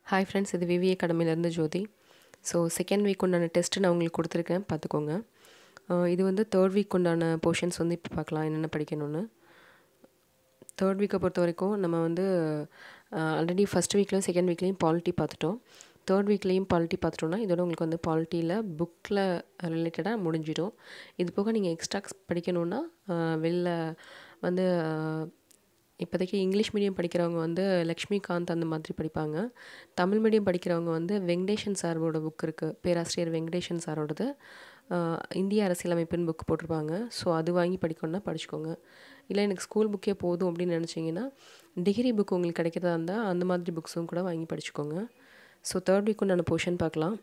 hi friends இது VV அகாடமிலேருந்து Jothi so second week உண்டான டெஸ்ட்டு நான் உங்களுக்கு கொடுத்துருக்கேன் பார்த்துக்கோங்க அஹ் இது வந்து தேர்ட் வீக் உண்டான போர்ஷன்ஸ் வந்து இப்போ பார்க்கலாம் என்னென்ன படிக்கணும்னு தேர்ட் வீக்கை பொறுத்த வரைக்கும் நம்ம வந்து ஆல்ரெடி ஃபஸ்ட் வீக்லேயும் செகண்ட் வீக்லேயும் பாலிட்டி பார்த்துட்டோம் தேர்ட் வீக்லேயும் பாலிட்டி பார்த்துட்டோம்னா இதோட உங்களுக்கு வந்து பாலிட்டியில் புக்கில் ரிலேட்டடாக முடிஞ்சிடும் இது போக நீங்கள் எக்ஸ்ட்ரா படிக்கணுன்னா அஹ் வெளில வந்து அஹ், இப்போதைக்கு இங்கிலீஷ் மீடியம் படிக்கிறவங்க வந்து லக்ஷ்மிகாந்த் அந்த மாதிரி படிப்பாங்க தமிழ் மீடியம் படிக்கிறவங்க வந்து வெங்கடேஷன் சாரோட புக் இருக்குது பேராசிரியர் வெங்கடேஷன் சாரோடது ஆஹ், இந்திய அரசியலமைப்புன்னு புக் போட்டிருப்பாங்க ஸோ அது வாங்கி படிக்கணும்னா படிச்சுக்கோங்க இல்லை எனக்கு ஸ்கூல் புக்கே போதும் அப்படின்னு நினச்சிங்கன்னா டிகிரி புக் உங்களுக்கு கிடைக்கிறதா இருந்தால் அந்த மாதிரி புக்ஸும் கூட வாங்கி படிச்சுக்கோங்க ஸோ தேர்ட் வீக் உண்டான போர்ஷன் பார்க்கலாம்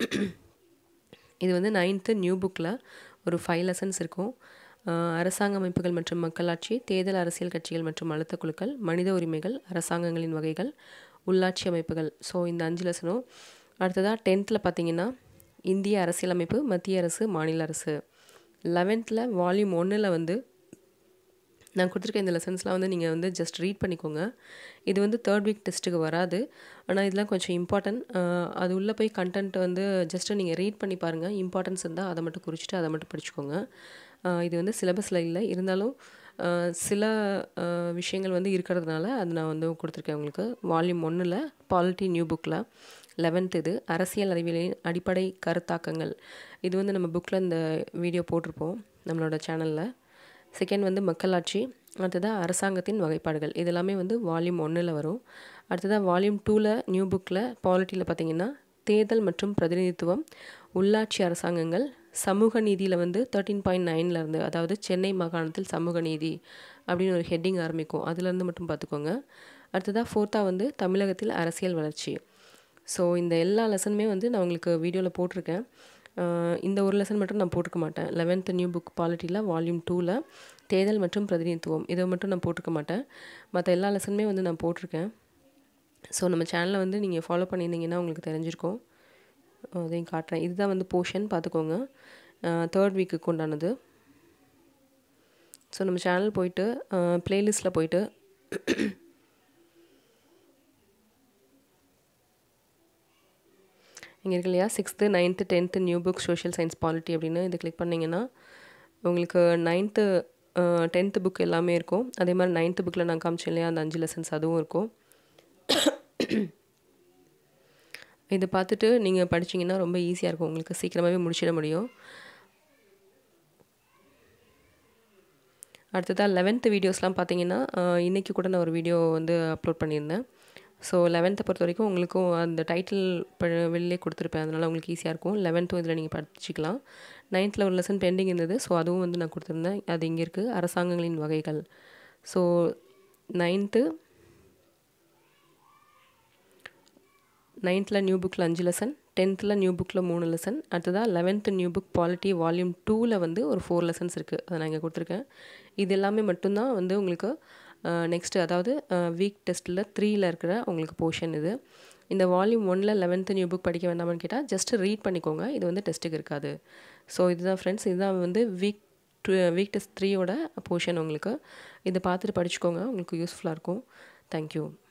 இது வந்து நைன்த்து நியூ புக்கில் ஒரு ஃபைவ் லெசன்ஸ் இருக்கும் ஆஹ் அரசாங்க அமைப்புகள் மற்றும் மக்களாட்சி தேர்தல் அரசியல் கட்சிகள் மற்றும் அழுத்த குழுக்கள் மனித உரிமைகள் அரசாங்கங்களின் வகைகள் உள்ளாட்சி அமைப்புகள் ஸோ இந்த அஞ்சு லெசனும் அடுத்ததாக டென்த்தில் பார்த்தீங்கன்னா இந்திய அரசியலமைப்பு மத்திய அரசு மாநில அரசு லெவன்த்தில் வால்யூம் ஒன்றில் வந்து நான் கொடுத்துருக்க இந்த லெசன்ஸ்லாம் வந்து நீங்கள் வந்து ஜஸ்ட் ரீட் பண்ணிக்கோங்க இது வந்து தேர்ட் வீக் டெஸ்ட்டுக்கு வராது ஆனால் இதெல்லாம் கொஞ்சம் இம்பார்ட்டன்ட் அது உள்ளே போய் கண்டென்ட் வந்து ஜஸ்ட்டு நீங்கள் ரீட் பண்ணி பாருங்கள் இம்பார்ட்டன்ஸ் இருந்தால் அதை மட்டும் குறிச்சிட்டு அதை மட்டும் படிச்சுக்கோங்க ஆஹ் இது வந்து சிலபஸில் இல்லை இருந்தாலும் ஆஹ் சில ஆஹ் விஷயங்கள் வந்து இருக்கிறதுனால அது நான் வந்து கொடுத்துருக்கேன் உங்களுக்கு வால்யூம் ஒன்றில் பாலிட்டி நியூ புக்கில் லெவன்த் இது அரசியல் அறிவியலின் அடிப்படை கருத்தாக்கங்கள் இது வந்து நம்ம புக்கில் இந்த வீடியோ போட்டிருப்போம் நம்மளோட சேனலில் செகண்ட் வந்து மக்களாட்சி அடுத்ததாக அரசாங்கத்தின் வகைப்பாடுகள் இது எல்லாமே வந்து வால்யூம் ஒன்றில் வரும் அடுத்ததாக வால்யூம் டூவில் நியூ புக்கில் பாலிட்டியில் பார்த்தீங்கன்னா தேர்தல் மற்றும் பிரதிநிதித்துவம் உள்ளாட்சி அரசாங்கங்கள் சமூக நீதியில் வந்து தேர்ட்டீன் பாயிண்ட் நைனில் இருந்து அதாவது சென்னை மாகாணத்தில் சமூக நீதி அப்படின்னு ஒரு ஹெட்டிங் ஆரம்பிக்கும் அதுலேருந்து மட்டும் பார்த்துக்கோங்க அடுத்ததாக ஃபோர்த்தாக வந்து தமிழகத்தில் அரசியல் வளர்ச்சி ஸோ இந்த எல்லா லெசனுமே வந்து நான் உங்களுக்கு வீடியோவில் போட்டிருக்கேன் ஆஹ் இந்த ஒரு லெசன் மட்டும் நான் போட்டிருக்க மாட்டேன் லெவன்த் நியூ புக் பாலிட்டியில் வால்யூம் டூவில் தேர்தல் மற்றும் பிரதிநிதித்துவம் இதை மட்டும் நான் போட்டிருக்க மாட்டேன் மற்ற எல்லா லெசனுமே வந்து நான் போட்டிருக்கேன் ஸோ நம்ம சேனலை வந்து நீங்கள் ஃபாலோ பண்ணியிருந்தீங்கன்னா உங்களுக்கு தெரிஞ்சிருக்கும் அதையும் காட்டுறேன் இதுதான் வந்து போர்ஷன் பார்த்துக்கோங்க தேர்ட் வீக்குக்கு உண்டானது ஸோ நம்ம சேனல் போயிட்டு ப்ளேலிஸ்ட்டில் போயிட்டு இங்கே இருக்கு இல்லையா sixth ninth tenth new book social science polity அப்படின்னு இதை கிளிக் பண்ணிங்கன்னா உங்களுக்கு நைன்த்து டென்த்து புக் எல்லாமே இருக்கும் அதே மாதிரி நைன்த்து புக்கில் நான் காமிச்சேன் இல்லையா அந்த அஞ்சு லெசன்ஸ் அதுவும் இருக்கும் இதை பார்த்துட்டு நீங்கள் படிச்சீங்கன்னா ரொம்ப ஈஸியாக இருக்கும் உங்களுக்கு சீக்கிரமாகவே முடிச்சிட முடியும் அடுத்ததாக லெவன்த்து வீடியோஸ்லாம் பார்த்தீங்கன்னா ஆஹ் இன்னைக்கு கூட நான் ஒரு வீடியோ வந்து அப்லோட் பண்ணியிருந்தேன் ஸோ லெவன்த்தை பொறுத்த வரைக்கும் உங்களுக்கும் அந்த டைட்டில் வெளிலே கொடுத்துருப்பேன் அதனால் உங்களுக்கு ஈஸியாக இருக்கும் லெவன்த்தும் இதில் நீங்கள் படிச்சுக்கலாம் நைன்த்தில் ஒரு லெசன் பெண்டிங் இருந்தது ஸோ அதுவும் வந்து நான் கொடுத்துருந்தேன் அது இங்கே இருக்குது அரசாங்கங்களின் வகைகள் ஸோ நைன்த்து நைன்த்தில் நியூ புக்கில் அஞ்சு லெசன் டென்த்தில் நியூ புக்கில் மூணு லெசன் அடுத்ததாக eleventh new book polity volume டூவில் வந்து ஒரு ஃபோர் லெசன்ஸ் இருக்குது அதை நான் இங்கே கொடுத்துருக்கேன் இது எல்லாமே மட்டும்தான் வந்து உங்களுக்கு நெக்ஸ்ட்டு அதாவது வீக் டெஸ்ட்டில் த்ரீயில் இருக்கிற உங்களுக்கு போர்ஷன் இது இந்த வால்யூம் ஒனில் லெவன்த்து நியூ புக் படிக்க வேண்டாமான்னு கேட்டால் ஜஸ்ட் ரீட் பண்ணிக்கோங்க இது வந்து டெஸ்ட்டுக்கு இருக்காது ஸோ இதுதான் ஃப்ரெண்ட்ஸ் இதுதான் வந்து வீக் டூ வீக் டெஸ்ட் த்ரீயோட போர்ஷன் உங்களுக்கு இதை பார்த்துட்டு படிச்சுக்கோங்க உங்களுக்கு யூஸ்ஃபுல்லாக இருக்கும் தேங்க்யூ